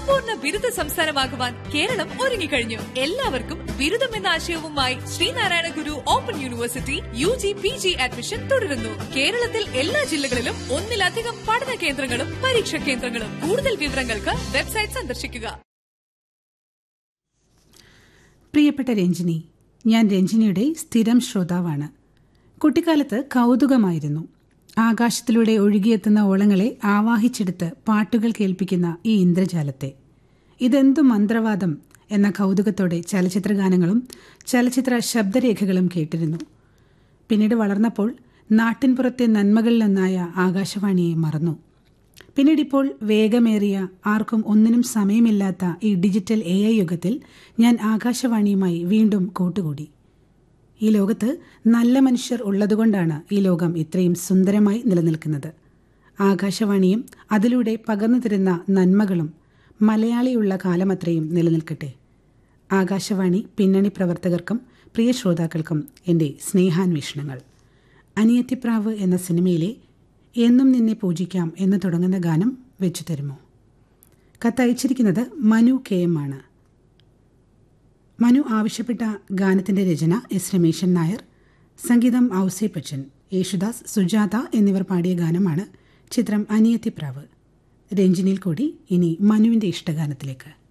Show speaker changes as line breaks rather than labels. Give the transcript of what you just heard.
സമ്പൂർണ്ണ ബിരുദ സംസ്ഥാനമാകുവാൻ കേരളം ഒരുങ്ങിക്കഴിഞ്ഞു എല്ലാവർക്കും ബിരുദം എന്ന ആശയവുമായി Sreenarayana Guru open university U G P G admission തുടരുന്നു കേരളത്തിൽ എല്ലാ ജില്ലകളിലും ഒന്നിലധികം പഠന കേന്ദ്രങ്ങളും പരീക്ഷാ കേന്ദ്രങ്ങളും കൂടുതൽ വിവരങ്ങൾക്ക് വെബ്സൈറ്റ് സന്ദർശിക്കുക
പ്രിയപ്പെട്ട രഞ്ജിനി ഞാൻ രഞ്ജിനിയുടെ സ്ഥിരം ശ്രോതാവാണ് കുട്ടിക്കാലത്ത് കൗതുകമായിരുന്നു ആകാശത്തിലൂടെ ഒഴുകിയെത്തുന്ന ഓളങ്ങളെ ആവാഹിച്ചെടുത്ത് പാട്ടുകൾ കേൾപ്പിക്കുന്ന ഈ ഇന്ദ്രജാലത്തെ ഇതെന്തു മന്ത്രവാദം എന്ന കൗതുകത്തോടെ ചലച്ചിത്രഗാനങ്ങളും ചലച്ചിത്ര ശബ്ദരേഖകളും കേട്ടിരുന്നു പിന്നീട് വളർന്നപ്പോൾ നാട്ടിൻപുറത്തെ നന്മകളിലൊന്നായ ആകാശവാണിയെ മറന്നു പിന്നീടിപ്പോൾ വേഗമേറിയ ആർക്കും ഒന്നിനും സമയമില്ലാത്ത ഈ ഡിജിറ്റൽ എ ഐ യുഗത്തിൽ ഞാൻ ആകാശവാണിയുമായി വീണ്ടും കൂട്ടുകൂടി ഈ ലോകത്ത് നല്ല മനുഷ്യർ ഉള്ളതുകൊണ്ടാണ് ഈ ലോകം ഇത്രയും സുന്ദരമായി നിലനിൽക്കുന്നത് ആകാശവാണിയും അതിലൂടെ പകർന്നു തരുന്ന നന്മകളും മലയാളിയുള്ള കാലമത്രയും നിലനിൽക്കട്ടെ ആകാശവാണി പിന്നണി പ്രവർത്തകർക്കും പ്രിയ ശ്രോതാക്കൾക്കും എൻ്റെ സ്നേഹാന്വേഷണങ്ങൾ അനിയത്തിപ്രാവ് എന്ന സിനിമയിലെ എന്നും നിന്നെ പൂജിക്കാം എന്ന് തുടങ്ങുന്ന ഗാനം വെച്ചു തരുമോ കത്തയച്ചിരിക്കുന്നത് മനു കെ എം ആണ് മനു ആവശ്യപ്പെട്ട ഗാനത്തിന്റെ രചന എസ് രമേശൻ നായർ സംഗീതം ഔസേ ബച്ചൻ യേശുദാസ് സുജാത എന്നിവർ പാടിയ ഗാനമാണ് ചിത്രം അനിയത്തിപ്രാവ് രഞ്ജിനിയിൽ കൂടി ഇനി മനുവിന്റെ ഇഷ്ടഗാനത്തിലേക്ക്